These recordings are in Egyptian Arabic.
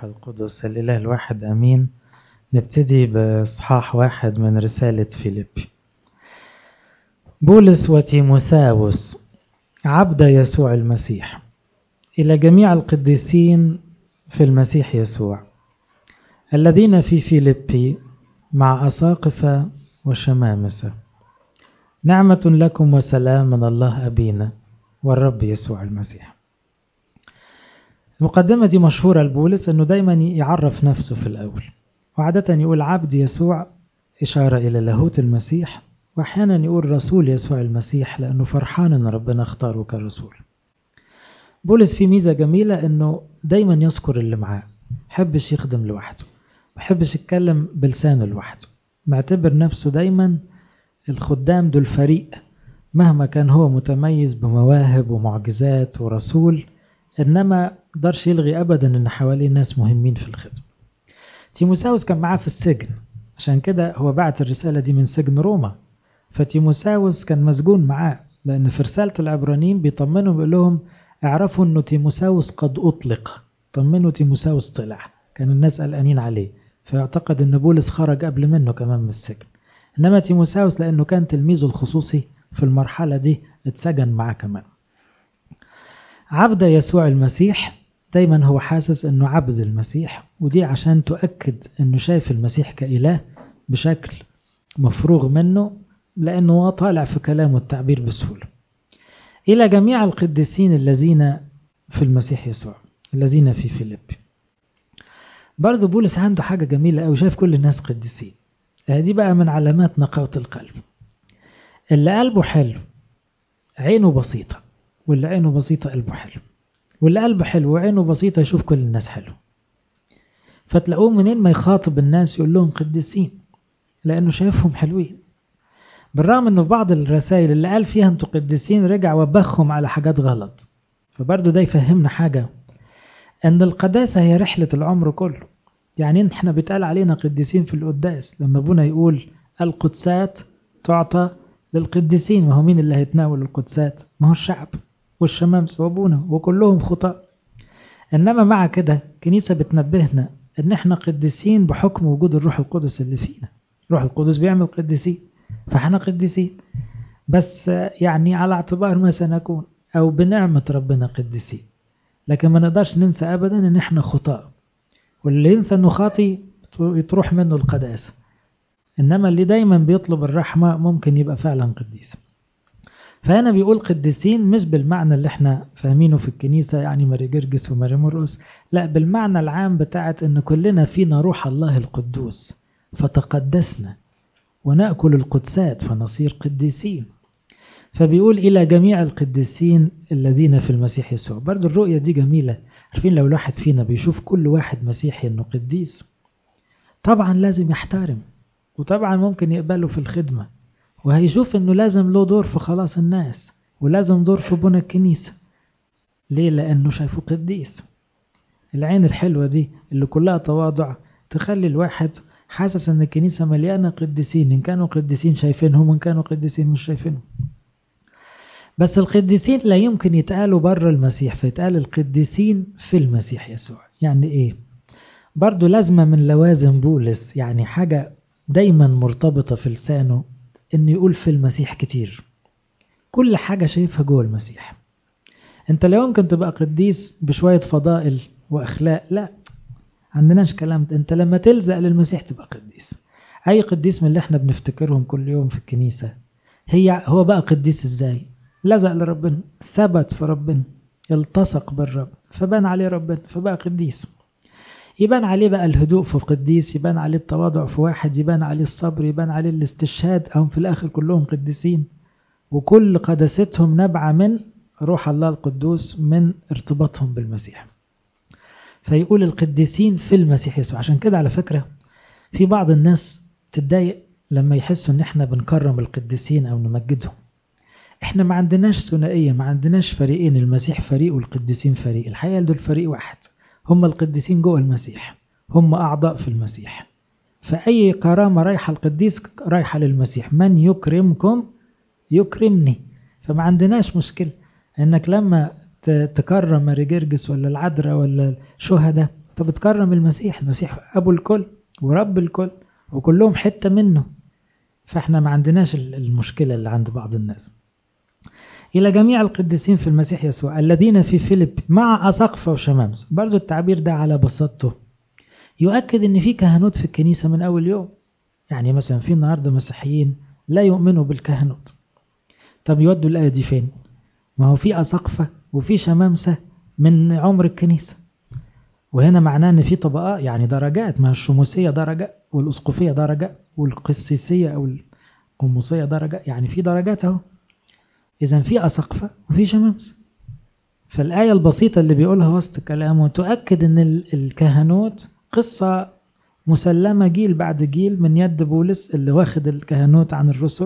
والروح القدس الإله الواحد أمين نبتدي بإصحاح واحد من رسالة فيليبي بولس وتيموثاوس عبد يسوع المسيح إلى جميع القديسين في المسيح يسوع الذين في فيليبي مع أساقفة وشمامسة نعمة لكم وسلام من الله أبينا والرب يسوع المسيح المقدمة دي مشهورة لبولس أنه دايما يعرف نفسه في الأول وعادة يقول عبد يسوع إشارة إلى لاهوت المسيح وأحيانا يقول رسول يسوع المسيح لأنه فرحان أن ربنا اختاره كرسول بولس في ميزة جميلة أنه دايما يذكر اللي معاه محبش يخدم لوحده محبش يتكلم بلسانه لوحده معتبر نفسه دايما الخدام دول فريق مهما كان هو متميز بمواهب ومعجزات ورسول إنما قدرش يلغي أبدا إن حواليه ناس مهمين في الخدمة تيموساوس كان معاه في السجن عشان كده هو بعت الرسالة دي من سجن روما فتيموساوس كان مسجون معاه لأن في رسالة العبرانيين بيطمنوا بيقول لهم اعرفوا إنه تيموساوس قد أطلق طمنوا تيموساوس طلع كان الناس قلقانين عليه فيعتقد إن بولس خرج قبل منه كمان من السجن إنما تيموساوس لأنه كان تلميذه الخصوصي في المرحلة دي اتسجن معاه كمان عبد يسوع المسيح دايما هو حاسس انه عبد المسيح ودي عشان تؤكد انه شايف المسيح كإله بشكل مفروغ منه لانه هو طالع في كلامه التعبير بسهولة الى جميع القديسين الذين في المسيح يسوع الذين في فيليبي برضه بولس عنده حاجة جميلة أوي شايف كل الناس قديسين دي بقى من علامات نقاوة القلب اللي قلبه حلو عينه بسيطة واللي عينه بسيطة قلبه حلو واللي قلبه حلو وعينه بسيطة يشوف كل الناس حلو فتلاقوه منين ما يخاطب الناس يقول لهم قديسين لأنه شايفهم حلوين بالرغم أنه في بعض الرسائل اللي قال فيها أنتوا قديسين رجع وبخهم على حاجات غلط فبرضه ده يفهمنا حاجة أن القداسة هي رحلة العمر كله يعني احنا بيتقال علينا قديسين في القداس لما ابونا يقول القدسات تعطى للقديسين ما هو مين اللي هيتناول القدسات ما هو الشعب والشمامس وابونا وكلهم خطاء انما مع كده كنيسة بتنبهنا ان احنا قديسين بحكم وجود الروح القدس اللي فينا الروح القدس بيعمل قديسين فاحنا قديسين بس يعني على اعتبار ما سنكون او بنعمة ربنا قديسين لكن ما نقدرش ننسى ابدا ان احنا خطاء واللي ينسى انه خاطي يتروح منه القداسة انما اللي دايما بيطلب الرحمة ممكن يبقى فعلا قديس فهنا بيقول قديسين مش بالمعنى اللي احنا فاهمينه في الكنيسة يعني ماري جرجس وماري مرقس لا بالمعنى العام بتاعت ان كلنا فينا روح الله القدوس فتقدسنا ونأكل القدسات فنصير قديسين فبيقول إلى جميع القديسين الذين في المسيح يسوع برضو الرؤية دي جميلة عارفين لو الواحد فينا بيشوف كل واحد مسيحي انه قديس طبعا لازم يحترم وطبعا ممكن يقبله في الخدمة وهيشوف انه لازم له دور في خلاص الناس ولازم دور في بنى الكنيسة ليه لانه شايفه قديس العين الحلوة دي اللي كلها تواضع تخلي الواحد حاسس ان الكنيسة مليانة قديسين ان كانوا قديسين شايفينهم وان كانوا قديسين مش شايفينهم بس القديسين لا يمكن يتقالوا بره المسيح فيتقال القديسين في المسيح يسوع يعني ايه برضو لازمة من لوازم بولس يعني حاجة دايما مرتبطة في لسانه انه يقول في المسيح كتير كل حاجة شايفها جوه المسيح انت لا يمكن تبقى قديس بشوية فضائل واخلاق لا عندناش كلام ده انت لما تلزق للمسيح تبقى قديس اي قديس من اللي احنا بنفتكرهم كل يوم في الكنيسة هي هو بقى قديس ازاي لزق لربنا ثبت في ربنا التصق بالرب فبان عليه ربنا فبقى قديس يبان عليه بقى الهدوء في قديس يبان عليه التواضع في واحد يبان عليه الصبر يبان عليه الاستشهاد هم في الآخر كلهم قديسين وكل قداستهم نبع من روح الله القدوس من ارتباطهم بالمسيح فيقول القديسين في المسيح يسوع عشان كده على فكرة في بعض الناس تتضايق لما يحسوا ان احنا بنكرم القديسين او نمجدهم احنا ما عندناش ثنائية ما عندناش فريقين المسيح فريق والقديسين فريق الحقيقة دول فريق واحد هم القديسين جوه المسيح هم أعضاء في المسيح فأي كرامة رايحة القديس رايحة للمسيح من يكرمكم يكرمني فما عندناش مشكلة انك لما تكرم ماري جرجس ولا العذراء ولا الشهداء انت بتكرم المسيح المسيح ابو الكل ورب الكل وكلهم حتة منه فاحنا ما عندناش المشكلة اللي عند بعض الناس إلى جميع القديسين في المسيح يسوع الذين في فيليب مع أسقفة وشمامس برضو التعبير ده على بساطته يؤكد ان في كهنوت في الكنيسة من أول يوم يعني مثلا في النهاردة مسيحيين لا يؤمنوا بالكهنوت طب يودوا الآية دي فين ما هو في أسقفة وفي شمامسة من عمر الكنيسة وهنا معناه ان في طبقات يعني درجات ما الشموسية درجة والأسقفية درجة والقسيسية أو القمصية درجة يعني في درجات اهو إذا في أسقفة وفي شمامسة فالآية البسيطة اللي بيقولها وسط كلامه تؤكد أن الكهنوت قصة مسلمة جيل بعد جيل من يد بولس اللي واخد الكهنوت عن الرسل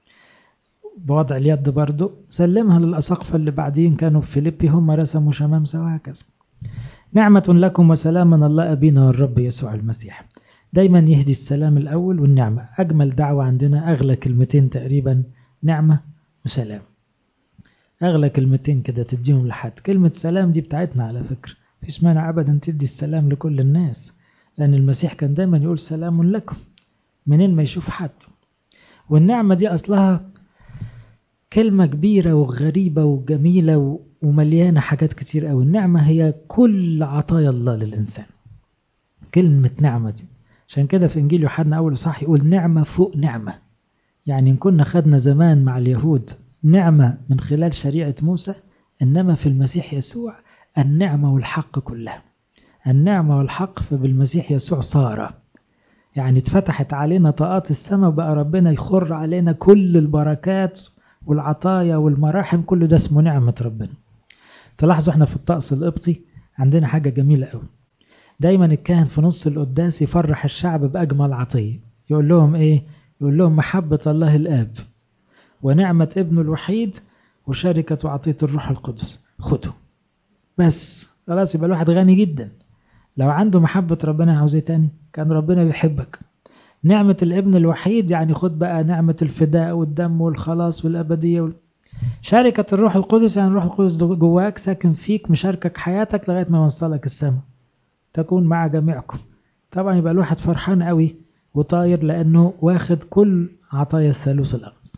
بوضع اليد برضه سلمها للأسقفة اللي بعدين كانوا في فيليبي هم رسموا شمامسة وهكذا نعمة لكم وسلام من الله أبينا والرب يسوع المسيح دايما يهدي السلام الأول والنعمة أجمل دعوة عندنا أغلى كلمتين تقريبا نعمة وسلام أغلى كلمتين كده تديهم لحد كلمة سلام دي بتاعتنا على فكرة فيش مانع أبدا تدي السلام لكل الناس لأن المسيح كان دايما يقول سلام لكم منين ما يشوف حد والنعمة دي أصلها كلمة كبيرة وغريبة وجميلة ومليانة حاجات كتير أوي النعمة هي كل عطايا الله للإنسان كلمة نعمة دي عشان كده في إنجيل يوحنا أول صح يقول نعمة فوق نعمة يعني إن كنا خدنا زمان مع اليهود نعمة من خلال شريعة موسى إنما في المسيح يسوع النعمة والحق كلها النعمة والحق فبالمسيح يسوع صار يعني اتفتحت علينا طاقات السماء بقى ربنا يخر علينا كل البركات والعطايا والمراحم كل ده اسمه نعمة ربنا تلاحظوا احنا في الطقس القبطي عندنا حاجة جميلة قوي دايما الكاهن في نص القداس يفرح الشعب بأجمل عطية يقول لهم ايه يقول لهم محبة الله الآب ونعمة ابنه الوحيد وشركة وعطية الروح القدس خدوا بس خلاص يبقى الواحد غني جدا لو عنده محبة ربنا عاوز ايه تاني كان ربنا بيحبك نعمة الابن الوحيد يعني خد بقى نعمة الفداء والدم والخلاص والأبدية وال... شركة الروح القدس يعني الروح القدس جواك ساكن فيك مشاركك حياتك لغاية ما يوصلك السماء تكون مع جميعكم طبعا يبقى الواحد فرحان قوي وطاير لأنه واخد كل عطايا الثالوث الأقدس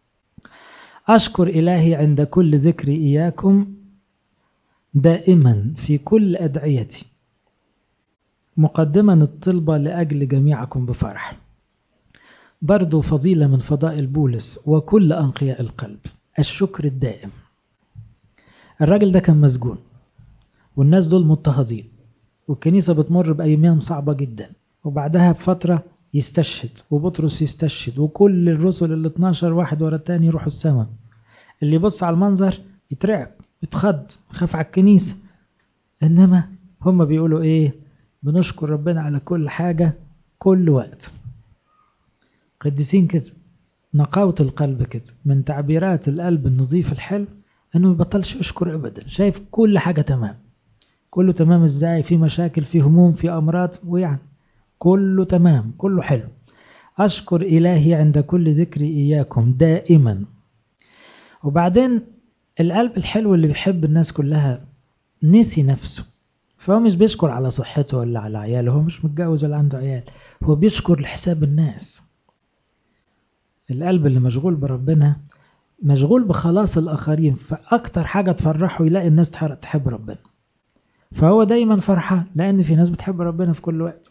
أشكر إلهي عند كل ذكر إياكم دائما في كل أدعيتي مقدما الطلبة لأجل جميعكم بفرح برضو فضيلة من فضائل بولس وكل أنقياء القلب الشكر الدائم الراجل ده كان مسجون والناس دول مضطهدين والكنيسة بتمر بأيام صعبة جدا وبعدها بفترة يستشهد وبطرس يستشهد وكل الرسل ال 12 واحد ورا التاني يروحوا السماء اللي يبص على المنظر يترعب يتخض يخاف على الكنيسة إنما هم بيقولوا إيه بنشكر ربنا على كل حاجة كل وقت قديسين كده نقاوة القلب كده من تعبيرات القلب النظيف الحلو انه ما يبطلش يشكر ابدا شايف كل حاجة تمام كله تمام ازاي في مشاكل في هموم في امراض ويعني كله تمام كله حلو اشكر الهي عند كل ذكر اياكم دائما وبعدين القلب الحلو اللي بيحب الناس كلها نسي نفسه فهو مش بيشكر على صحته ولا على عياله هو مش متجوز ولا عنده عيال هو بيشكر لحساب الناس القلب اللي مشغول بربنا مشغول بخلاص الآخرين فأكتر حاجة تفرحه يلاقي الناس تحب ربنا فهو دايما فرحان لأن في ناس بتحب ربنا في كل وقت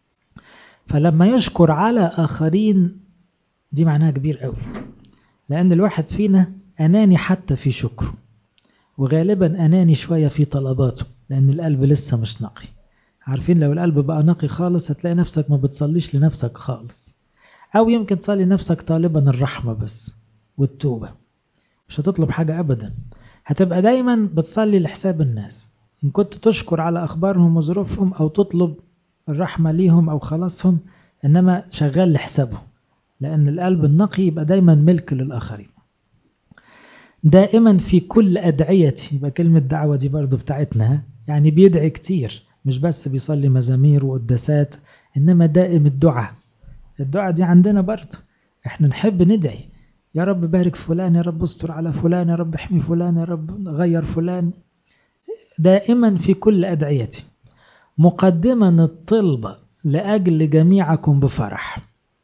فلما يشكر على آخرين دي معناها كبير قوي لأن الواحد فينا أناني حتى في شكره وغالبا أناني شوية في طلباته لأن القلب لسه مش نقي عارفين لو القلب بقى نقي خالص هتلاقي نفسك ما بتصليش لنفسك خالص أو يمكن تصلي نفسك طالبا الرحمة بس والتوبة مش هتطلب حاجة أبدا هتبقى دايما بتصلي لحساب الناس إن كنت تشكر على أخبارهم وظروفهم أو تطلب الرحمة ليهم أو خلاصهم إنما شغال لحسابهم لأن القلب النقي يبقى دايما ملك للآخرين دائما في كل أدعيتي يبقى كلمة دعوة دي برضو بتاعتنا يعني بيدعي كتير مش بس بيصلي مزامير وقداسات إنما دائم الدعاء الدعاء دي عندنا برضه احنا نحب ندعي يا رب بارك فلان يا رب استر على فلان يا رب احمي فلان يا رب غير فلان دائما في كل أدعيتي مقدما الطلبة لأجل جميعكم بفرح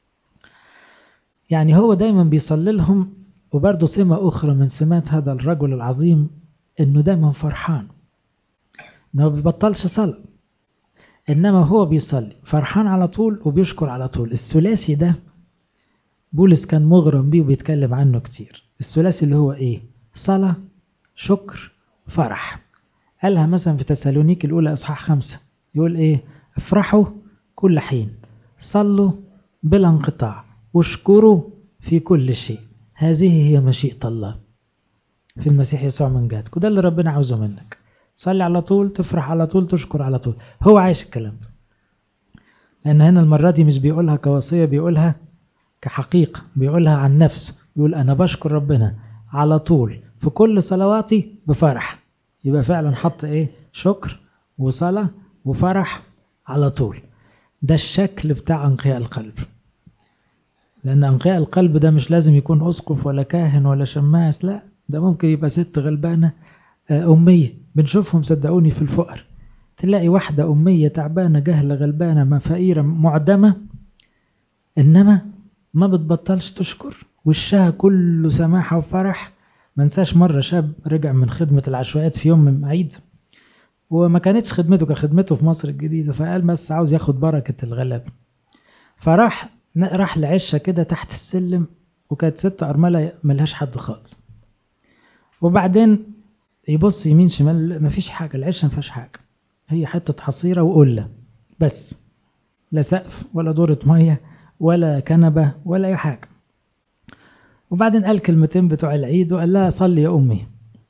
يعني هو دايما بيصلي لهم وبرضه سمة أخرى من سمات هذا الرجل العظيم إنه دايما فرحان إنه ما بيبطلش صلاة إنما هو بيصلي فرحان على طول وبيشكر على طول الثلاثي ده بولس كان مغرم بيه وبيتكلم عنه كتير الثلاثي اللي هو إيه صلاة شكر فرح قالها مثلا في تسالونيك الأولى إصحاح خمسة يقول إيه افرحوا كل حين صلوا بلا انقطاع واشكروا في كل شيء هذه هي مشيئة الله في المسيح يسوع من جهتك وده اللي ربنا عاوزه منك تصلي على طول تفرح على طول تشكر على طول هو عايش الكلام ده لأن هنا المرة دي مش بيقولها كوصية بيقولها كحقيقة بيقولها عن نفسه يقول أنا بشكر ربنا على طول في كل صلواتي بفرح يبقى فعلا حط إيه شكر وصلاة وفرح على طول ده الشكل بتاع أنقياء القلب لأن أنقياء القلب ده مش لازم يكون أسقف ولا كاهن ولا شماس لا ده ممكن يبقى ست غلبانة أمية بنشوفهم صدقوني في الفقر تلاقي واحدة أمية تعبانة جهلة غلبانة فقيرة معدمة إنما ما بتبطلش تشكر وشها كله سماحة وفرح ما انساش مرة شاب رجع من خدمة العشوائيات في يوم من عيد وما كانتش خدمته كخدمته في مصر الجديدة فقال بس عاوز ياخد بركة الغلاب فراح راح لعشة كده تحت السلم وكانت ست أرملة ملهاش حد خالص وبعدين يبص يمين شمال مفيش حاجة العشة مفيهاش حاجة هي حتة حصيرة وقلة بس لا سقف ولا دورة مية ولا كنبة ولا أي حاجة وبعدين قال كلمتين بتوع العيد وقال لها صلي يا أمي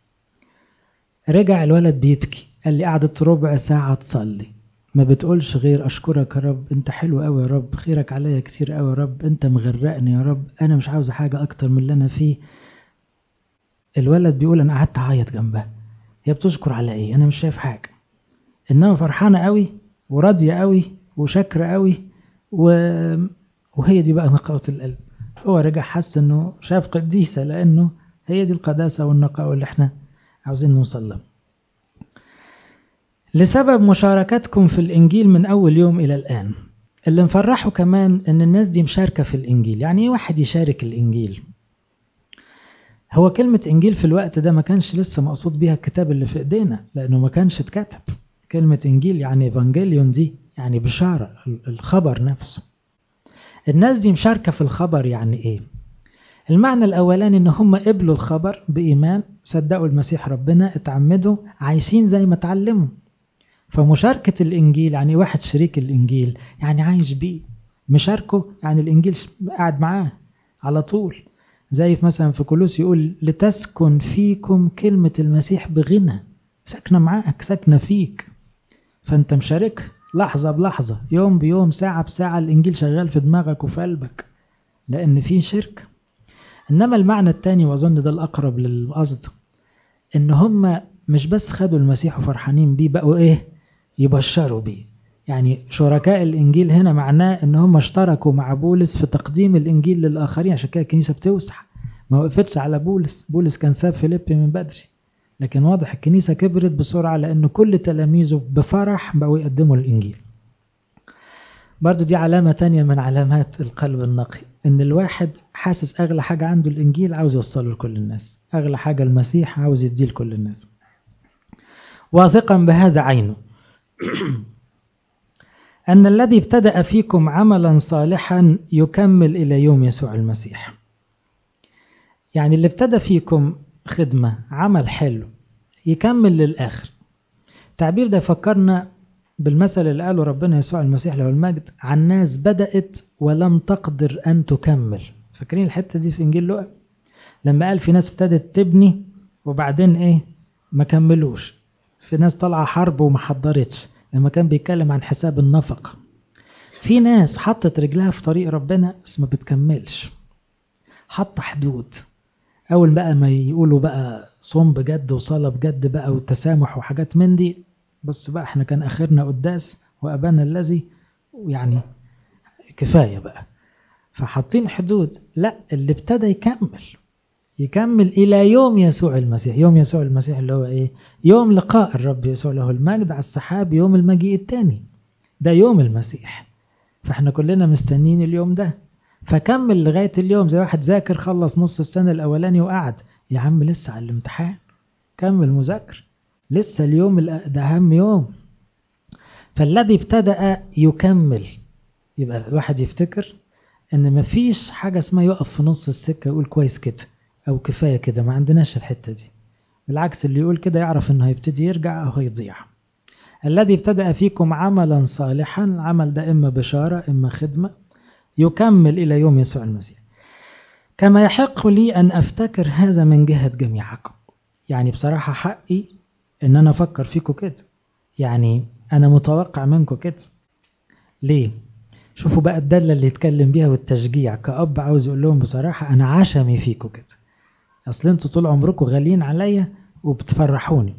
رجع الولد بيبكي قال لي قعدت ربع ساعة تصلي ما بتقولش غير أشكرك يا رب أنت حلو قوي يا رب خيرك عليا كتير قوي يا رب أنت مغرقني يا رب أنا مش عاوز حاجة أكتر من اللي أنا فيه الولد بيقول أنا قعدت أعيط جنبها هي بتشكر على إيه أنا مش شايف حاجة إنما فرحانة قوي وراضية قوي وشاكرة قوي و... وهي دي بقى نقاوة القلب هو رجع حس إنه شاف قديسة لأنه هي دي القداسة والنقاوة اللي إحنا عاوزين نوصل لها لسبب مشاركتكم في الإنجيل من أول يوم إلى الآن اللي مفرحه كمان إن الناس دي مشاركة في الإنجيل يعني إيه واحد يشارك الإنجيل هو كلمة إنجيل في الوقت ده ما كانش لسه مقصود بيها الكتاب اللي في إيدينا لأنه ما كانش اتكتب كلمة إنجيل يعني إيفانجيليون دي يعني بشارة الخبر نفسه الناس دي مشاركة في الخبر يعني إيه المعنى الأولاني إن هم قبلوا الخبر بإيمان صدقوا المسيح ربنا اتعمدوا عايشين زي ما اتعلموا فمشاركة الإنجيل يعني واحد شريك الإنجيل يعني عايش بيه مشاركه يعني الإنجيل قاعد معاه على طول زي في مثلا في كولوس يقول لتسكن فيكم كلمة المسيح بغنى ساكنة معاك ساكنة فيك فأنت مشارك لحظة بلحظة يوم بيوم ساعة بساعة الإنجيل شغال في دماغك وفي قلبك لأن في شركة إنما المعنى الثاني وأظن ده الأقرب للقصد إن هم مش بس خدوا المسيح وفرحانين بيه بقوا إيه يبشروا بيه يعني شركاء الإنجيل هنا معناه إن هم اشتركوا مع بولس في تقديم الإنجيل للآخرين عشان كده الكنيسة بتوسع ما وقفتش على بولس بولس كان ساب فيليبي من بدري لكن واضح الكنيسة كبرت بسرعة لأن كل تلاميذه بفرح بقوا يقدموا الإنجيل برضو دي علامة تانية من علامات القلب النقي إن الواحد حاسس أغلى حاجة عنده الإنجيل عاوز يوصله لكل الناس أغلى حاجة المسيح عاوز يديه لكل الناس واثقا بهذا عينه أن الذي ابتدأ فيكم عملا صالحا يكمل إلى يوم يسوع المسيح يعني اللي ابتدى فيكم خدمة عمل حلو يكمل للآخر التعبير ده فكرنا بالمثل اللي قاله ربنا يسوع المسيح له المجد عن ناس بدأت ولم تقدر أن تكمل فاكرين الحتة دي في إنجيل لوقا لما قال في ناس ابتدت تبني وبعدين إيه ما كملوش في ناس طالعة حرب وما حضرتش لما كان بيتكلم عن حساب النفقة في ناس حطت رجلها في طريق ربنا بس ما بتكملش حط حدود أول بقى ما يقولوا بقى صوم بجد وصلاة بجد بقى والتسامح وحاجات من دي بس بقى احنا كان آخرنا قداس وأبانا الذي يعني كفاية بقى فحاطين حدود لا اللي ابتدى يكمل يكمل إلى يوم يسوع المسيح يوم يسوع المسيح اللي هو إيه يوم لقاء الرب يسوع له المجد على السحاب يوم المجيء الثاني ده يوم المسيح فاحنا كلنا مستنين اليوم ده فكمل لغاية اليوم زي واحد ذاكر خلص نص السنة الأولاني وقعد يا عم لسه على الامتحان كمل مذاكر لسه اليوم ده أهم يوم فالذي ابتدأ يكمل يبقى الواحد يفتكر ان مفيش حاجة اسمها يقف في نص السكة يقول كويس كده او كفاية كده ما عندناش الحتة دي بالعكس اللي يقول كده يعرف انه هيبتدي يرجع او هيضيع الذي ابتدأ فيكم عملا صالحا العمل ده اما بشارة اما خدمة يكمل الى يوم يسوع المسيح كما يحق لي ان افتكر هذا من جهة جميعكم يعني بصراحة حقي ان انا افكر فيكم كده يعني انا متوقع منكم كده ليه شوفوا بقى الدالة اللي يتكلم بيها والتشجيع كأب عاوز يقول لهم بصراحة أنا عشمي فيكم كده أصل أنتوا طول عمركم غاليين عليا وبتفرحوني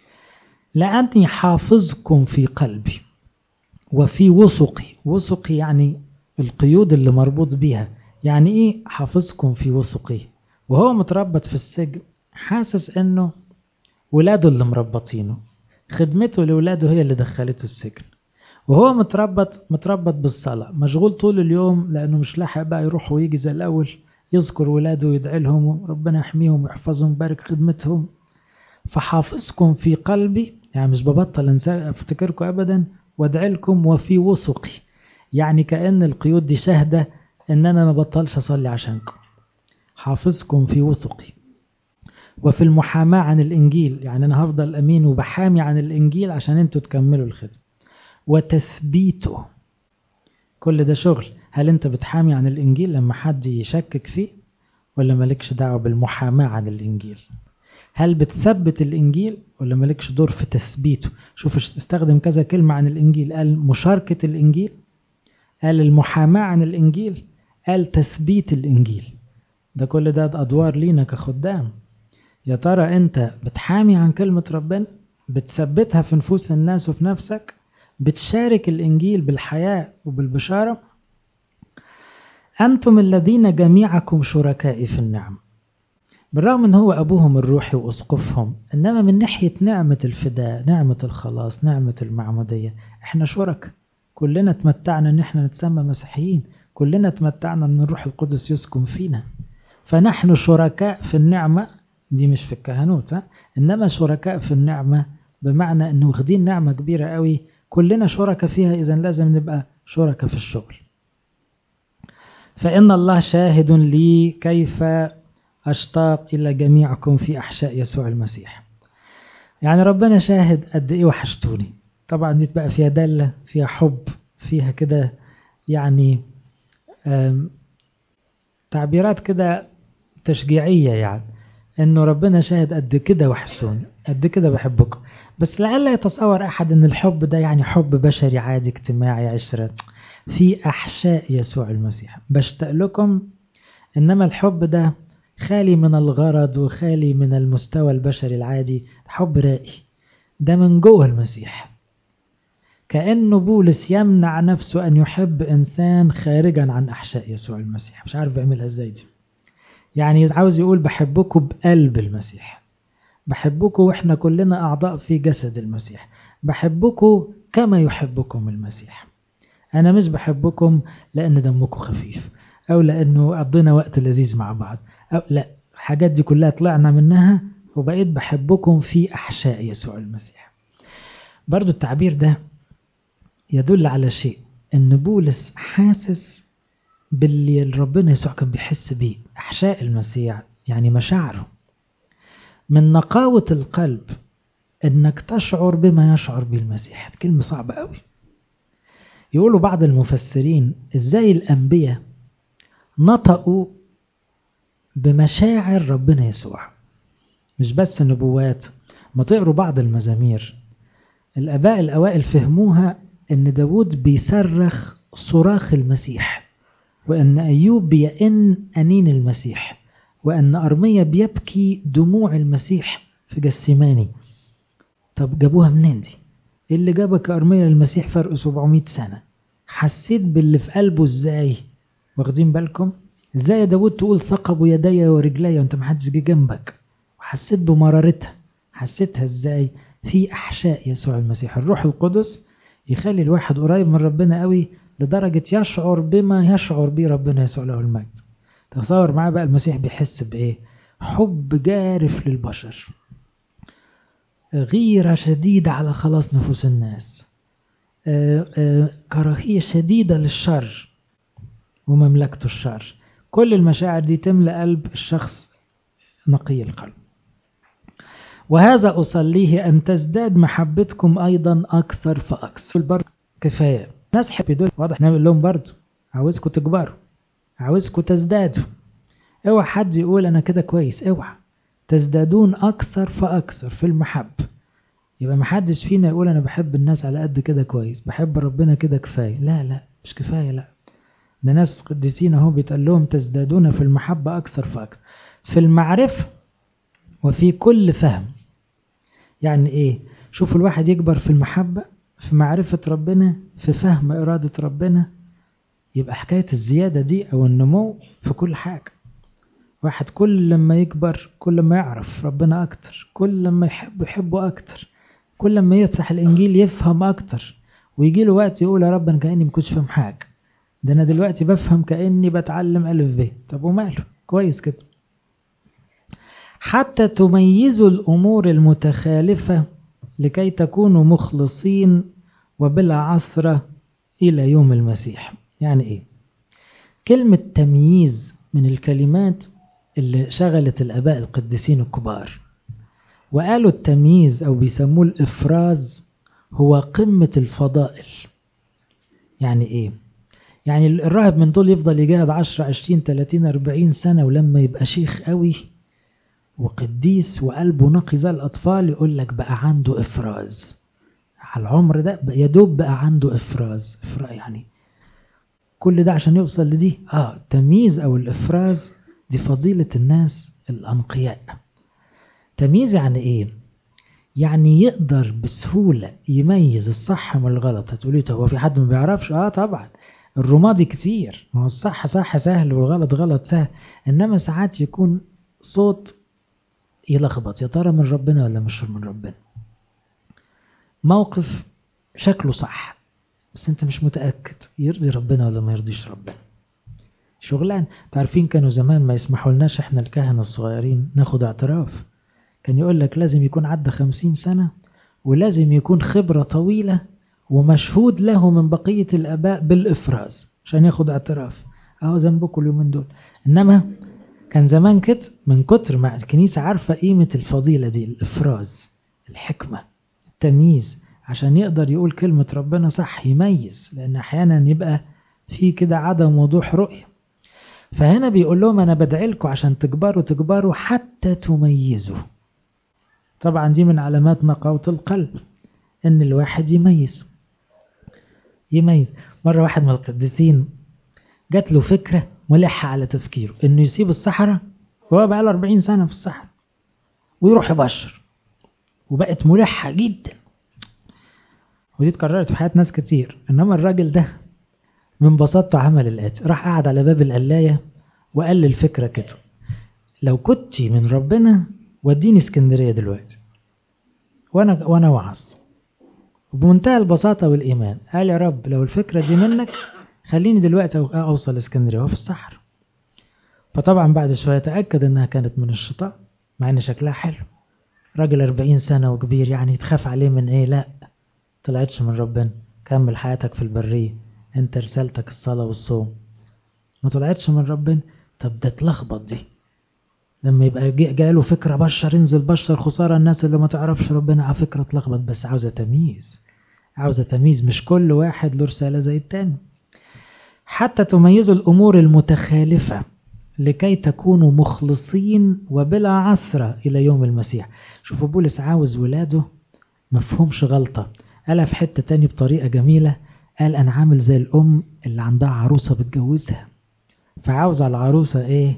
لأني حافظكم في قلبي وفي وثقي وثقي يعني القيود اللي مربوط بيها يعني إيه حافظكم في وثقي وهو متربط في السجن حاسس إنه ولاده اللي مربطينه خدمته لولاده هي اللي دخلته السجن وهو متربط متربط بالصلاة مشغول طول اليوم لأنه مش لاحق بقى يروح ويجي زي الأول يذكر ولاده ويدعي لهم وربنا يحميهم ويحفظهم ويبارك خدمتهم فحافظكم في قلبي يعني مش ببطل انسى افتكركم ابدا وادعي لكم وفي وثقي يعني كأن القيود دي شاهدة ان انا ما بطلش اصلي عشانكم حافظكم في وثقي وفي المحاماة عن الانجيل يعني انا هفضل امين وبحامي عن الانجيل عشان انتوا تكملوا الخدمة وتثبيته كل ده شغل هل انت بتحامي عن الانجيل لما حد يشكك فيه ولا مالكش دعوة بالمحاماة عن الانجيل هل بتثبت الانجيل ولا مالكش دور في تثبيته شوف استخدم كذا كلمة عن الانجيل قال مشاركة الانجيل قال المحاماة عن الانجيل قال تثبيت الانجيل ده كل ده ادوار لينا كخدام يا ترى انت بتحامي عن كلمة ربنا بتثبتها في نفوس الناس وفي نفسك بتشارك الإنجيل بالحياة وبالبشارة أنتم الذين جميعكم شركائي في النعم بالرغم أن هو أبوهم الروحي وأسقفهم إنما من ناحية نعمة الفداء نعمة الخلاص نعمة المعمودية إحنا شرك كلنا تمتعنا أن إحنا نتسمى مسيحيين كلنا تمتعنا أن الروح القدس يسكن فينا فنحن شركاء في النعمة دي مش في الكهنوت ها؟ إنما شركاء في النعمة بمعنى أنه واخدين نعمة كبيرة قوي كلنا شركة فيها إذا لازم نبقى شركة في الشغل فإن الله شاهد لي كيف أشتاق إلى جميعكم في أحشاء يسوع المسيح يعني ربنا شاهد قد إيه وحشتوني طبعا دي بقى فيها دلة فيها حب فيها كده يعني تعبيرات كده تشجيعية يعني إنه ربنا شاهد قد كده وحشتوني قد كده بحبكم بس لعل يتصور أحد أن الحب ده يعني حب بشري عادي اجتماعي عشرة في أحشاء يسوع المسيح بشتاق لكم إنما الحب ده خالي من الغرض وخالي من المستوى البشري العادي حب رائي ده من جوه المسيح كأنه بولس يمنع نفسه أن يحب إنسان خارجا عن أحشاء يسوع المسيح مش عارف بيعملها إزاي دي يعني عاوز يقول بحبكم بقلب المسيح بحبكم واحنا كلنا أعضاء في جسد المسيح بحبكم كما يحبكم المسيح أنا مش بحبكم لأن دمكم خفيف أو لأنه قضينا وقت لذيذ مع بعض أو لا الحاجات دي كلها طلعنا منها وبقيت بحبكم في أحشاء يسوع المسيح برضو التعبير ده يدل على شيء أن بولس حاسس باللي ربنا يسوع كان بيحس بيه أحشاء المسيح يعني مشاعره من نقاوة القلب انك تشعر بما يشعر به المسيح كلمة صعبة قوي يقولوا بعض المفسرين ازاي الانبياء نطقوا بمشاعر ربنا يسوع مش بس نبوات ما تقروا بعض المزامير الاباء الاوائل فهموها ان داود بيصرخ صراخ المسيح وان ايوب بيئن انين المسيح وأن أرمية بيبكي دموع المسيح في جسيماني طب جابوها منين دي؟ إيه اللي جابك أرمية للمسيح فرق 700 سنة حسيت باللي في قلبه إزاي؟ واخدين بالكم؟ ازاي يا داود تقول ثقب يدي ورجلي وانت محدش جه جنبك وحسيت بمرارتها حسيتها ازاي في احشاء يسوع المسيح الروح القدس يخلي الواحد قريب من ربنا قوي لدرجة يشعر بما يشعر به ربنا يسوع له المجد تصور معاه بقى المسيح بيحس بايه حب جارف للبشر غيرة شديدة على خلاص نفوس الناس كراهية شديدة للشر ومملكته الشر كل المشاعر دي تملأ قلب الشخص نقي القلب وهذا أصليه أن تزداد محبتكم أيضا أكثر فأكثر برضه كفاية ناس حب دول واضح نعمل لهم برضه عاوزكم تكبروا عاوزكم تزدادوا اوعى حد يقول أنا كده كويس اوعى تزدادون أكثر فأكثر في المحبة يبقى محدش فينا يقول أنا بحب الناس على قد كده كويس بحب ربنا كده كفاية لا لا مش كفاية لا ده ناس قديسين اهو بيتقال لهم تزدادون في المحبة أكثر فأكثر في المعرفة وفي كل فهم يعني إيه شوف الواحد يكبر في المحبة في معرفة ربنا في فهم إرادة ربنا يبقى حكاية الزيادة دي أو النمو في كل حاجة واحد كل لما يكبر كل ما يعرف ربنا أكتر كل لما يحب يحبه أكتر كل لما يفتح الإنجيل يفهم أكتر ويجي له وقت يقول يا رب أنا كأني مكنتش فاهم حاجة ده أنا دلوقتي بفهم كأني بتعلم ألف ب طب وماله كويس كده حتى تميزوا الأمور المتخالفة لكي تكونوا مخلصين وبلا عثرة إلى يوم المسيح يعني إيه كلمة تمييز من الكلمات اللي شغلت الآباء القديسين الكبار وقالوا التمييز أو بيسموه الإفراز هو قمة الفضائل يعني إيه يعني الراهب من دول يفضل يجاهد 10 20 30 40 سنة ولما يبقى شيخ قوي وقديس وقلبه نقي زي الأطفال يقول لك بقى عنده إفراز على العمر ده يا دوب بقى عنده إفراز إفراز يعني كل ده عشان يوصل لدي آه تمييز أو الإفراز دي فضيلة الناس الأنقياء تمييز يعني إيه؟ يعني يقدر بسهولة يميز الصح من الغلط هتقولي هو في حد ما بيعرفش؟ آه طبعا الرمادي كتير ما هو الصح صح سهل والغلط غلط سهل إنما ساعات يكون صوت يلخبط يا ترى من ربنا ولا مش من ربنا موقف شكله صح بس انت مش متأكد يرضي ربنا ولا ما يرضيش ربنا شغلان تعرفين كانوا زمان ما يسمحوا لناش احنا الكهنة الصغيرين ناخد اعتراف كان يقول لك لازم يكون عدى خمسين سنة ولازم يكون خبرة طويلة ومشهود له من بقية الآباء بالإفراز عشان ياخد اعتراف اهو ذنبكم اليومين دول إنما كان زمان كده من كتر ما الكنيسة عارفة قيمة الفضيلة دي الإفراز الحكمة التمييز عشان يقدر يقول كلمة ربنا صح يميز لأن أحيانا يبقى في كده عدم وضوح رؤية فهنا بيقول لهم أنا بدعي لكم عشان تكبروا تكبروا حتى تميزوا طبعا دي من علامات نقاوة القلب إن الواحد يميز يميز مرة واحد من القديسين جات له فكرة ملحة على تفكيره إنه يسيب الصحراء وهو بقى له 40 سنة في الصحراء ويروح يبشر وبقت ملحة جدا ودي اتكررت في حياة ناس كتير إنما الراجل ده من بساطته عمل الآتي راح قعد على باب القلاية وقال للفكرة كده لو كنت من ربنا وديني اسكندرية دلوقتي وأنا وأنا وعظ وبمنتهى البساطة والإيمان قال يا رب لو الفكرة دي منك خليني دلوقتي أوصل اسكندرية وهو في الصحراء فطبعا بعد شوية تأكد إنها كانت من الشيطان مع إن شكلها حلو راجل 40 سنة وكبير يعني تخاف عليه من إيه لا طلعتش من ربنا كمل حياتك في البرية انت رسالتك الصلاة والصوم ما طلعتش من ربنا طب ده اتلخبط دي لما يبقى جاله فكرة بشر انزل بشر خسارة الناس اللي ما تعرفش ربنا على فكرة اتلخبط بس عاوزة تمييز عاوزة تمييز مش كل واحد له رسالة زي التاني حتى تميزوا الأمور المتخالفة لكي تكونوا مخلصين وبلا عثرة إلى يوم المسيح شوفوا بولس عاوز ولاده مفهومش غلطة قالها في حتة تاني بطريقة جميلة قال أنا عامل زي الأم اللي عندها عروسة بتجوزها فعاوز على العروسة إيه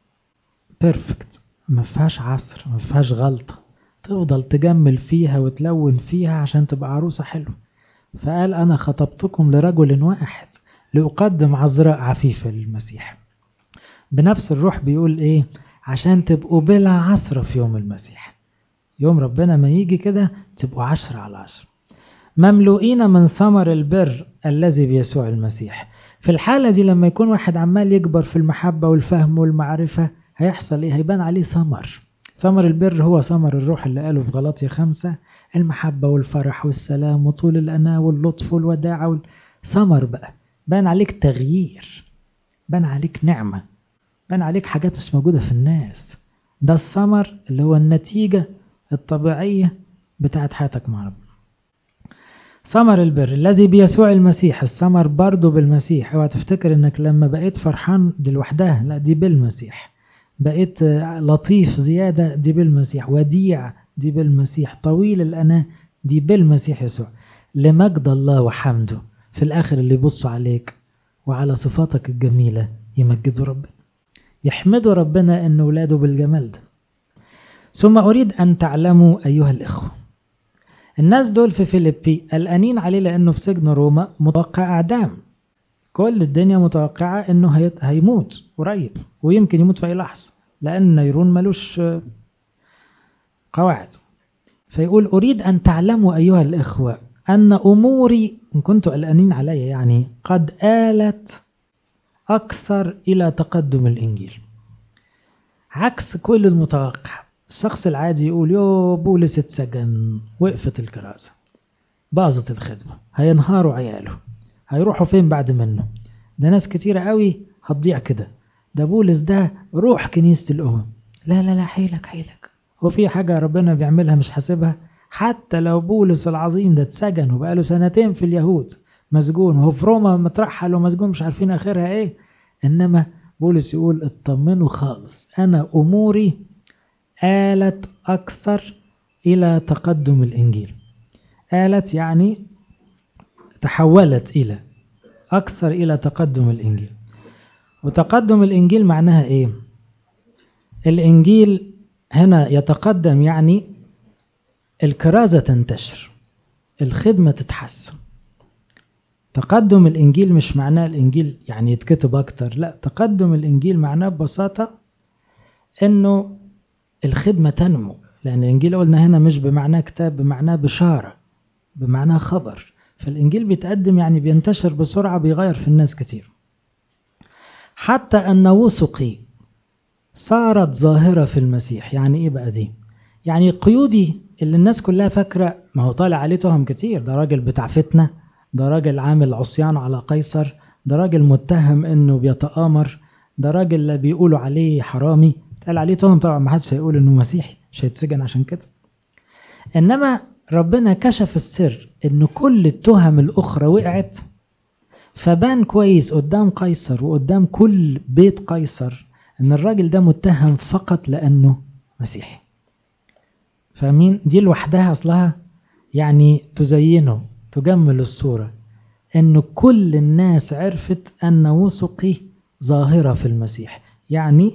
بيرفكت ما فيهاش عصر ما فيهاش غلطة تفضل تجمل فيها وتلون فيها عشان تبقى عروسة حلوة فقال أنا خطبتكم لرجل واحد لأقدم عذراء عفيفة للمسيح بنفس الروح بيقول ايه عشان تبقوا بلا عثرة في يوم المسيح يوم ربنا ما يجي كده تبقوا عشرة على عشرة مملوئين من ثمر البر الذي بيسوع المسيح في الحالة دي لما يكون واحد عمال يكبر في المحبة والفهم والمعرفة هيحصل ايه هيبان عليه ثمر ثمر البر هو ثمر الروح اللي قاله في غلطية خمسة المحبة والفرح والسلام وطول الأناة واللطف والوداعة ثمر بقى بان عليك تغيير بان عليك نعمة بان عليك حاجات مش موجودة في الناس ده الثمر اللي هو النتيجة الطبيعية بتاعت حياتك مع ربنا ثمر البر الذي بيسوع المسيح الثمر برضه بالمسيح اوعى تفتكر انك لما بقيت فرحان دي لوحدها لا دي بالمسيح بقيت لطيف زيادة دي بالمسيح وديع دي بالمسيح طويل الأنا دي بالمسيح يسوع لمجد الله وحمده في الآخر اللي يبصوا عليك وعلى صفاتك الجميلة يمجدوا ربنا يحمدوا ربنا أن ولاده بالجمال ده ثم أريد أن تعلموا أيها الإخوة الناس دول في فيليبي قلقانين عليه لأنه في سجن روما متوقع أعدام كل الدنيا متوقعة أنه هيموت قريب ويمكن يموت في أي لحظة لأن نيرون ملوش قواعد فيقول أريد أن تعلموا أيها الإخوة أن أموري إن كنتوا قلقانين علي يعني قد آلت أكثر إلى تقدم الإنجيل عكس كل المتوقع الشخص العادي يقول يو بولس اتسجن وقفت الكراسة باظت الخدمة هينهاروا عياله هيروحوا فين بعد منه ده ناس كتيرة قوي هتضيع كده ده بولس ده روح كنيسة الأمم لا لا لا حيلك حيلك هو في حاجة ربنا بيعملها مش حاسبها حتى لو بولس العظيم ده اتسجن وبقاله سنتين في اليهود مسجون وهو في روما مترحل ومسجون مش عارفين آخرها إيه إنما بولس يقول اطمنوا خالص أنا أموري آلت أكثر إلى تقدم الإنجيل آلت يعني تحولت إلى أكثر إلى تقدم الإنجيل وتقدم الإنجيل معناها إيه الإنجيل هنا يتقدم يعني الكرازة تنتشر الخدمة تتحسن تقدم الإنجيل مش معناه الإنجيل يعني يتكتب أكتر لا تقدم الإنجيل معناه ببساطة أنه الخدمة تنمو لأن الإنجيل قلنا هنا مش بمعناه كتاب بمعناه بشارة بمعناه خبر فالإنجيل بيتقدم يعني بينتشر بسرعة بيغير في الناس كتير حتى أن وثقي صارت ظاهرة في المسيح يعني إيه بقى دي يعني قيودي اللي الناس كلها فاكرة ما هو طالع عليه تهم كتير ده راجل بتاع فتنة ده راجل عامل عصيان على قيصر ده راجل متهم انه بيتآمر ده راجل لا بيقولوا عليه حرامي قال عليه تهم طبعا ما حدش هيقول انه مسيحي مش هيتسجن عشان كده انما ربنا كشف السر ان كل التهم الاخرى وقعت فبان كويس قدام قيصر وقدام كل بيت قيصر ان الراجل ده متهم فقط لانه مسيحي فاهمين دي لوحدها اصلها يعني تزينه تجمل الصورة ان كل الناس عرفت ان وثقي ظاهرة في المسيح يعني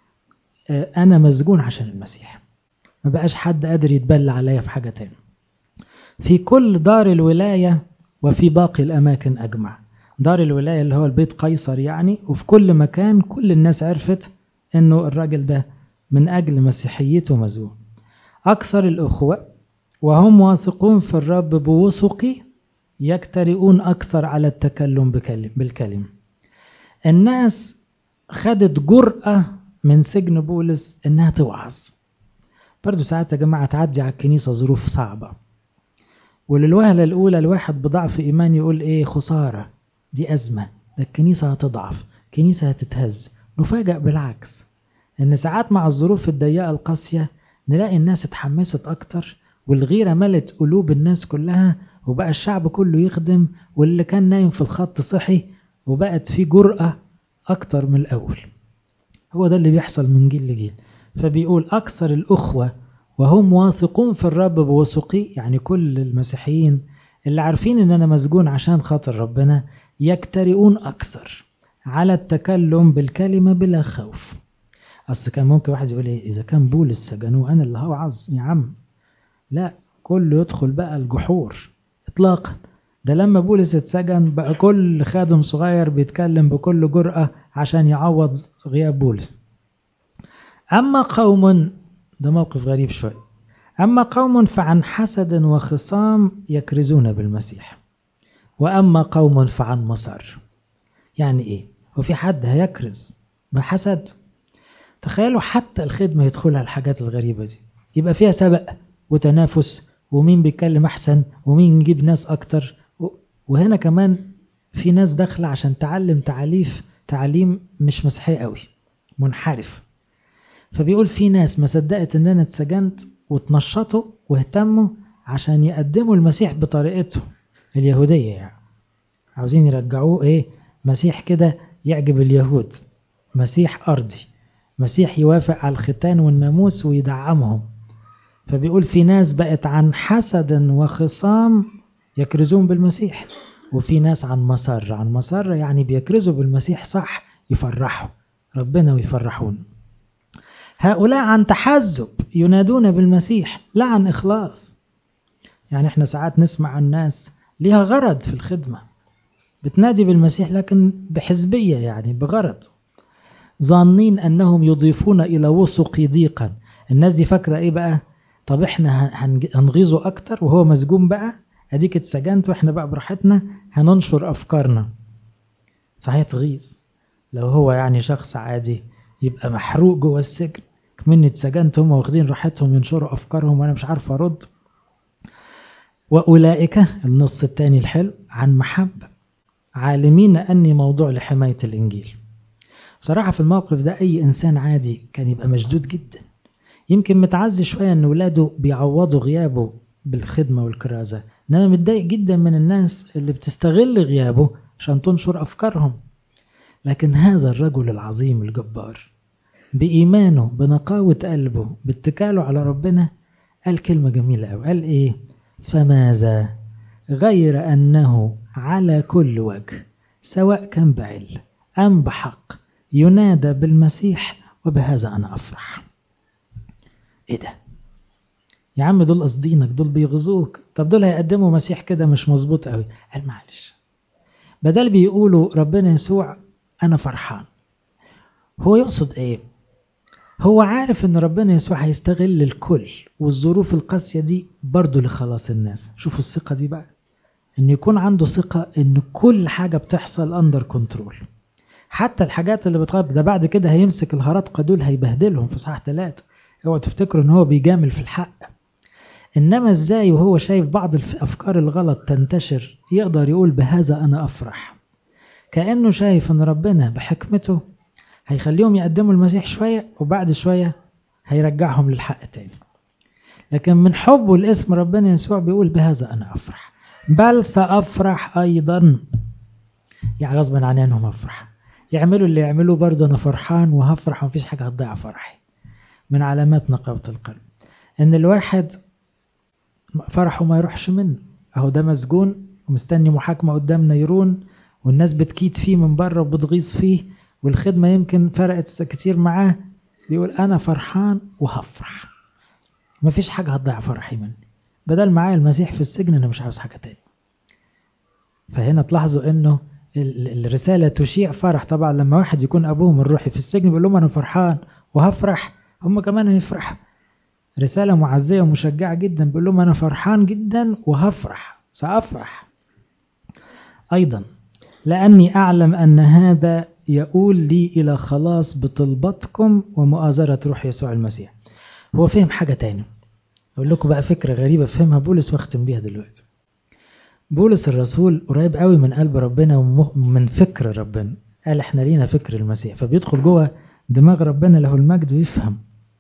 انا مسجون عشان المسيح ما بقاش حد قادر يتبلى عليا في حاجة تاني في كل دار الولاية وفي باقي الأماكن أجمع دار الولاية اللي هو البيت قيصر يعني وفي كل مكان كل الناس عرفت أنه الراجل ده من أجل مسيحيته مزوم أكثر الأخوة وهم واثقون في الرب بوثقي يجترئون أكثر على التكلم بالكلمة الناس خدت جرأة من سجن بولس إنها توعظ برضو ساعات يا جماعة تعدي على الكنيسة ظروف صعبة وللوهلة الأولى الواحد بضعف إيمان يقول إيه خسارة دي أزمة ده الكنيسة هتضعف الكنيسة هتتهز نفاجأ بالعكس إن ساعات مع الظروف الضيقة القاسية نلاقي الناس اتحمست أكتر والغيرة ملت قلوب الناس كلها وبقى الشعب كله يخدم واللي كان نايم في الخط صحي وبقت في جرأة أكتر من الأول هو ده اللي بيحصل من جيل لجيل فبيقول أكثر الأخوة وهم واثقون في الرب بوثقي يعني كل المسيحيين اللي عارفين ان انا مسجون عشان خاطر ربنا يجترئون اكثر على التكلم بالكلمة بلا خوف اصل كان ممكن واحد يقول ايه اذا كان بولس سجنوه انا اللي هوعظ يا عم لا كله يدخل بقى الجحور اطلاقا ده لما بولس اتسجن بقى كل خادم صغير بيتكلم بكل جرأة عشان يعوض غياب بولس أما قوم ده موقف غريب شوية أما قوم فعن حسد وخصام يكرزون بالمسيح وأما قوم فعن مصر يعني إيه وفي حد هيكرز بحسد تخيلوا حتى الخدمة يدخلها الحاجات الغريبة دي يبقى فيها سبق وتنافس ومين بيتكلم أحسن ومين يجيب ناس أكتر وهنا كمان في ناس داخلة عشان تعلم تعاليف تعليم مش مسيحي قوي منحرف فبيقول في ناس ما صدقت ان انا اتسجنت واتنشطوا واهتموا عشان يقدموا المسيح بطريقتهم اليهودية يعني عاوزين يرجعوه ايه مسيح كده يعجب اليهود مسيح أرضي مسيح يوافق على الختان والناموس ويدعمهم فبيقول في ناس بقت عن حسد وخصام يكرزون بالمسيح وفي ناس عن مسر عن مسر يعني بيكرزوا بالمسيح صح يفرحوا ربنا ويفرحون هؤلاء عن تحزب ينادون بالمسيح لا عن إخلاص يعني احنا ساعات نسمع عن ناس ليها غرض في الخدمة بتنادي بالمسيح لكن بحزبية يعني بغرض ظانين أنهم يضيفون إلى وثق ضيقا الناس دي فاكرة إيه بقى طب احنا هنغيظه أكتر وهو مسجون بقى أديك اتسجنت وإحنا بقى براحتنا هننشر أفكارنا صحيح تغيظ لو هو يعني شخص عادي يبقى محروق جوه السجن كمني اتسجنت هم واخدين راحتهم ينشروا أفكارهم وأنا مش عارف أرد وأولئك النص الثاني الحلو عن محبة عالمين أني موضوع لحماية الإنجيل بصراحة في الموقف ده أي إنسان عادي كان يبقى مشدود جدا يمكن متعزي شوية أن ولاده بيعوضوا غيابه بالخدمة والكرازة إنما متضايق جدا من الناس اللي بتستغل غيابه عشان تنشر أفكارهم لكن هذا الرجل العظيم الجبار بإيمانه بنقاوة قلبه باتكاله على ربنا قال كلمة جميلة أوي قال إيه فماذا غير أنه على كل وجه سواء كان بعل أم بحق ينادى بالمسيح وبهذا أنا أفرح إيه ده يا عم دول قصدينك دول بيغزوك طب دول هيقدموا مسيح كده مش مظبوط قوي قال معلش بدل بيقولوا ربنا يسوع أنا فرحان هو يقصد إيه هو عارف ان ربنا يسوع هيستغل الكل والظروف القاسية دي برضه لخلاص الناس شوفوا الثقة دي بقى ان يكون عنده ثقة ان كل حاجة بتحصل اندر كنترول حتى الحاجات اللي بتغاب ده بعد كده هيمسك الهرطقة دول هيبهدلهم في صح ثلاثة اوعوا تفتكروا ان هو بيجامل في الحق انما ازاي وهو شايف بعض الافكار الغلط تنتشر يقدر يقول بهذا انا افرح كأنه شايف ان ربنا بحكمته هيخليهم يقدموا المسيح شوية وبعد شوية هيرجعهم للحق تاني لكن من حبه لاسم ربنا يسوع بيقول بهذا أنا أفرح بل سأفرح أيضا يعني غصبا عني أنهم أفرح يعملوا اللي يعملوه برضه أنا فرحان وهفرح ومفيش حاجة هتضيع فرحي من علامات نقاوة القلب إن الواحد فرحه ما يروحش منه أهو ده مسجون ومستني محاكمة قدام نيرون والناس بتكيد فيه من بره وبتغيظ فيه والخدمة يمكن فرقت كتير معاه بيقول أنا فرحان وهفرح مفيش حاجة هتضيع فرحي مني بدل معايا المسيح في السجن أنا مش عاوز حاجة تاني فهنا تلاحظوا أنه الرسالة تشيع فرح طبعا لما واحد يكون أبوهم الروحي في السجن بيقول لهم أنا فرحان وهفرح هم كمان هيفرحوا رسالة معزية ومشجعة جدا بيقول لهم أنا فرحان جدا وهفرح سأفرح أيضا لأني أعلم أن هذا يقول لي إلى خلاص بطلبتكم ومؤازرة روح يسوع المسيح هو فهم حاجة تاني أقول لكم بقى فكرة غريبة فهمها بولس واختم بيها دلوقتي بولس الرسول قريب قوي من قلب ربنا ومن فكر ربنا قال احنا لينا فكر المسيح فبيدخل جوه دماغ ربنا له المجد ويفهم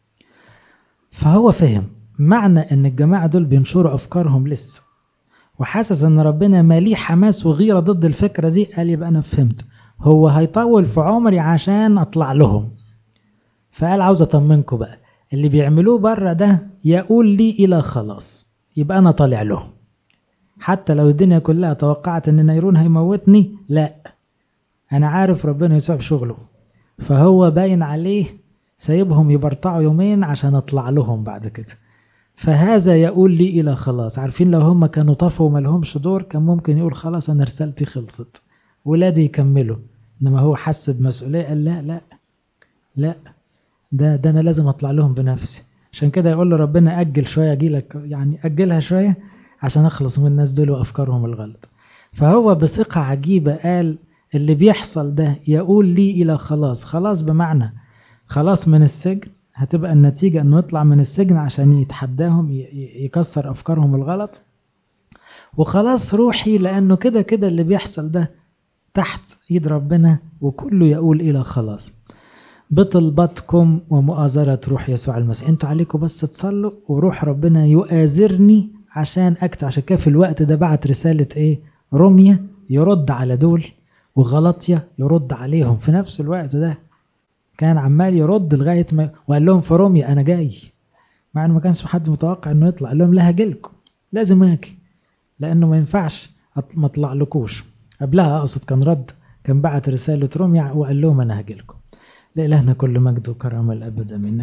فهو فهم معنى ان الجماعة دول بينشروا افكارهم لسه وحاسس ان ربنا ماليه حماس وغيرة ضد الفكرة دي قال يبقى انا فهمت هو هيطول في عمري عشان اطلع لهم فقال عاوز اطمنكم بقى اللي بيعملوه بره ده يقول لي الى خلاص يبقى انا طالع له حتى لو الدنيا كلها توقعت ان نيرون هيموتني لا انا عارف ربنا يسوع بشغله فهو باين عليه سايبهم يبرطعوا يومين عشان اطلع لهم بعد كده فهذا يقول لي إلى خلاص عارفين لو هم كانوا طفوا وما لهمش دور كان ممكن يقول خلاص أنا رسالتي خلصت ولادي يكملوا إنما هو حس بمسؤولية قال لا لا لا ده ده أنا لازم أطلع لهم بنفسي عشان كده يقول له ربنا أجل شوية أجي لك يعني أجلها شوية عشان أخلص من الناس دول وأفكارهم الغلط فهو بثقة عجيبة قال اللي بيحصل ده يقول لي إلى خلاص خلاص بمعنى خلاص من السجن هتبقى النتيجة أنه يطلع من السجن عشان يتحداهم يكسر أفكارهم الغلط وخلاص روحي لأنه كده كده اللي بيحصل ده تحت إيد ربنا وكله يقول إلى خلاص بطلبتكم ومؤازرة روح يسوع المسيح انتوا عليكم بس تصلوا وروح ربنا يؤازرني عشان أكت عشان كده في الوقت ده بعت رسالة إيه روميا يرد على دول وغلطية يرد عليهم في نفس الوقت ده كان عمال يرد لغاية ما وقال لهم في روميا أنا جاي مع إنه ما كانش حد متوقع إنه يطلع قال لهم لا هجيلكم لازم أجي لأنه ما ينفعش ما أطلع لكوش قبلها أقصد كان رد كان بعت رسالة روميا وقال لهم أنا هجيلكم لإلهنا كل مجد وكرامة الأبد أمين